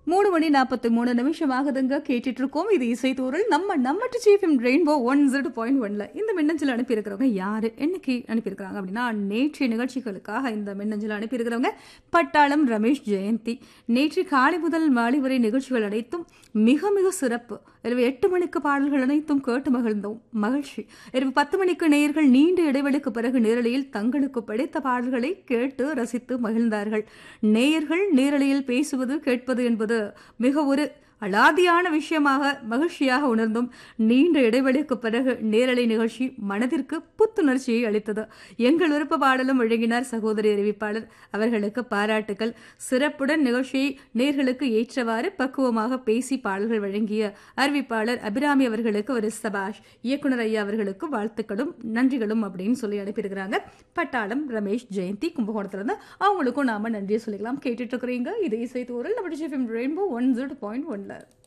மூணு மணி நாற்பத்தி மூணு நிமிஷம் ஆகுதுங்க கேட்டுட்டு இருக்கோம் இது இசைத்தூரல் நம்ம நம்ம chief Rainbow one zero point ஒன்ல இந்த மின்னஞ்சல் அனுப்பியிருக்கிறவங்க யாரு என்னைக்கு அனுப்பியிருக்கிறாங்க அப்படின்னா நேற்றைய நிகழ்ச்சிகளுக்காக இந்த மின்னஞ்சல் அனுப்பியிருக்கிறவங்க பட்டாளம் ரமேஷ் ஜெயந்தி நேற்று காலை முதல் மாலை வரை நிகழ்ச்சிகள் அனைத்தும் மிக மிக சிறப்பு இரவு எட்டு மணிக்கு பாடல்கள் அனைத்தும் கேட்டு மகிழ்ந்தோம் மகிழ்ச்சி இரவு பத்து மணிக்கு நேயர்கள் நீண்ட இடைவெளிக்கு பிறகு நேரலையில் தங்களுக்கு பிடித்த பாடல்களை கேட்டு ரசித்து மகிழ்ந்தார்கள் நேயர்கள் நேரலையில் பேசுவது கேட்பது என்பது மிக ஒரு அலாதியான விஷயமாக மகிழ்ச்சியாக உணர்ந்தும் நீண்ட இடைவெளிக்கு பிறகு நேரலை நிகழ்ச்சி மனதிற்கு புத்துணர்ச்சியை அளித்தது எங்கள் விருப்ப பாடலும் வழங்கினார் சகோதரி அறிவிப்பாளர் அவர்களுக்கு பாராட்டுகள் சிறப்புடன் நிகழ்ச்சியை நேர்களுக்கு ஏற்றவாறு பக்குவமாக பேசி பாடல்கள் வழங்கிய அறிவிப்பாளர் அபிராமி அவர்களுக்கு ஒரு சபாஷ் இயக்குனர் ஐயா அவர்களுக்கு வாழ்த்துக்களும் நன்றிகளும் அப்படின்னு சொல்லி அனுப்பியிருக்கிறாங்க பட்டாளம் ரமேஷ் ஜெயந்தி கும்பகோணத்திலிருந்து அவங்களுக்கும் நாம நன்றியை சொல்லிக்கலாம் கேட்டுட்டு இருக்கிறீங்க இது இசை தூரல் நம்ம ரெயின்போ ஒன் ஜீரோ பாயிண்ட் ஒன்ல